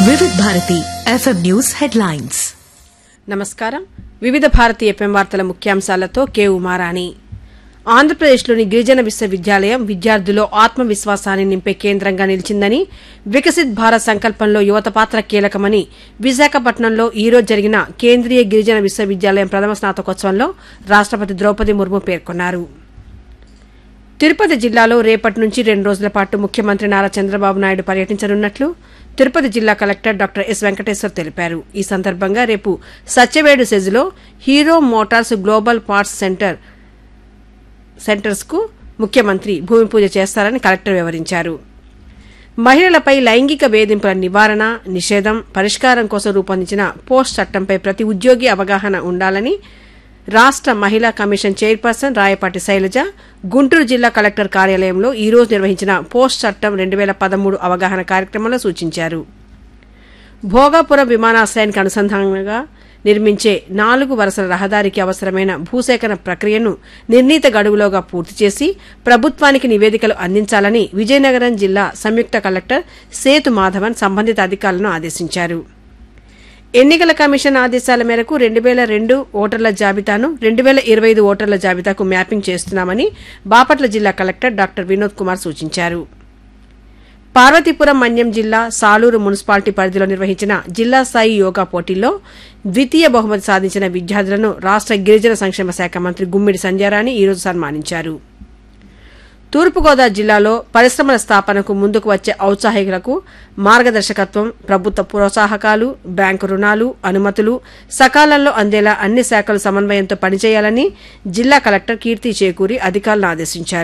వివిధ Bharati FM news headlines నమస్కారం వివిధ భారతి ఎఫ్ఎం వార్తల ముఖ్యాంశాలతో కే ఉమారాణి ఆంధ్రప్రదేశ్లోని గిరిజన విశ్వవిద్యాలయం విద్యార్థుల్లో ఆత్మవిశ్వాసాన్ని నింపే కేంద్రంగా నిలిచిందని వికసిత్ భారత్ సంకల్పంలో యువత పాత్ర కీలకమని విశాఖపట్నంలో ఈ రోజు జరిగిన కేంద్రీయ గిరిజన విశ్వవిద్యాలయం ప్రథమ స్నాతకోత్సవంలో రాష్టపతి ద్రౌపది ముర్ము పేర్కొన్నారు తిరుపతి జిల్లాలో రేపటి నుంచి రెండు రోజుల పాటు ముఖ్యమంత్రి నారా చంద్రబాబు నాయుడు పర్యటించనున్నట్లు తిరుపతి జిల్లా కలెక్టర్ డాక్టర్ ఎస్ వెంకటేశ్వర్ తెలిపారు ఈ సందర్భంగా రేపు సత్యవేడు సెజ్లో Hero Motors global parts centre centres కు ముఖ్యమంత్రి భూమి పూజ చేస్తారని కలెక్టర్ వివరించారు మహిళలపై లైంగిక వేధింపుల నివారణ నిషేధం పరిష్కారం కోసం రూపొందించిన పోస్ట్ చట్టంపై ప్రతి ఉద్యోగి అవగాహన ఉండాలని రాష్ట మహిళా కమిషన్ చైర్పర్సన్ రాయపాటి శైలజ గుంటూరు జిల్లా కలెక్టర్ కార్యాలయంలో ఈ రోజు నిర్వహించిన పోస్ట్ చట్టం రెండు వేల పదమూడు అవగాహన కార్యక్రమంలో సూచించారు భోగాపురం విమానాశ్రయానికి అనుసంధానంగా నిర్మించే నాలుగు వరుసల రహదారికి అవసరమైన భూసేకరణ ప్రక్రియను నిర్ణీత గడువులోగా పూర్తి చేసి ప్రభుత్వానికి నివేదికలు అందించాలని విజయనగరం జిల్లా సంయుక్త కలెక్టర్ సేతు మాధవన్ సంబంధిత అధికారులను ఆదేశించారు ఎన్నికల కమిషన్ ఆదేశాల మేరకు రెండు వేల రెండు ఓటర్ల జాబితాను రెండు వేల ఇరవై ఐదు ఓటర్ల జాబితాకు మ్యాపింగ్ చేస్తున్నామని బాపట్ల జిల్లా కలెక్టర్ డాక్టర్ వినోద్ కుమార్ సూచించారు పార్వతీపురం మన్యం జిల్లా సాలూరు మున్సిపాలిటీ పరిధిలో నిర్వహించిన జిల్లా స్థాయి యోగా పోటీల్లో ద్వితీయ బహుమతి సాధించిన విద్యార్థులను రాష్ట గిరిజన సంక్షేమ శాఖ మంత్రి గుమ్మిడి సంధ్యారాణి ఈరోజు సన్మానించారు తూర్పుగోదావరి జిల్లాలో పరిశ్రమల స్థాపనకు ముందుకు వచ్చే ఔత్సాహికులకు మార్గదర్శకత్వం ప్రభుత్వ ప్రోత్సాహకాలు బ్యాంకు రుణాలు అనుమతులు సకాలంలో అందేలా అన్ని శాఖలు సమన్వయంతో పనిచేయాలని జిల్లా కలెక్టర్ కీర్తి చేకూరి అధికారులను ఆదేశించారు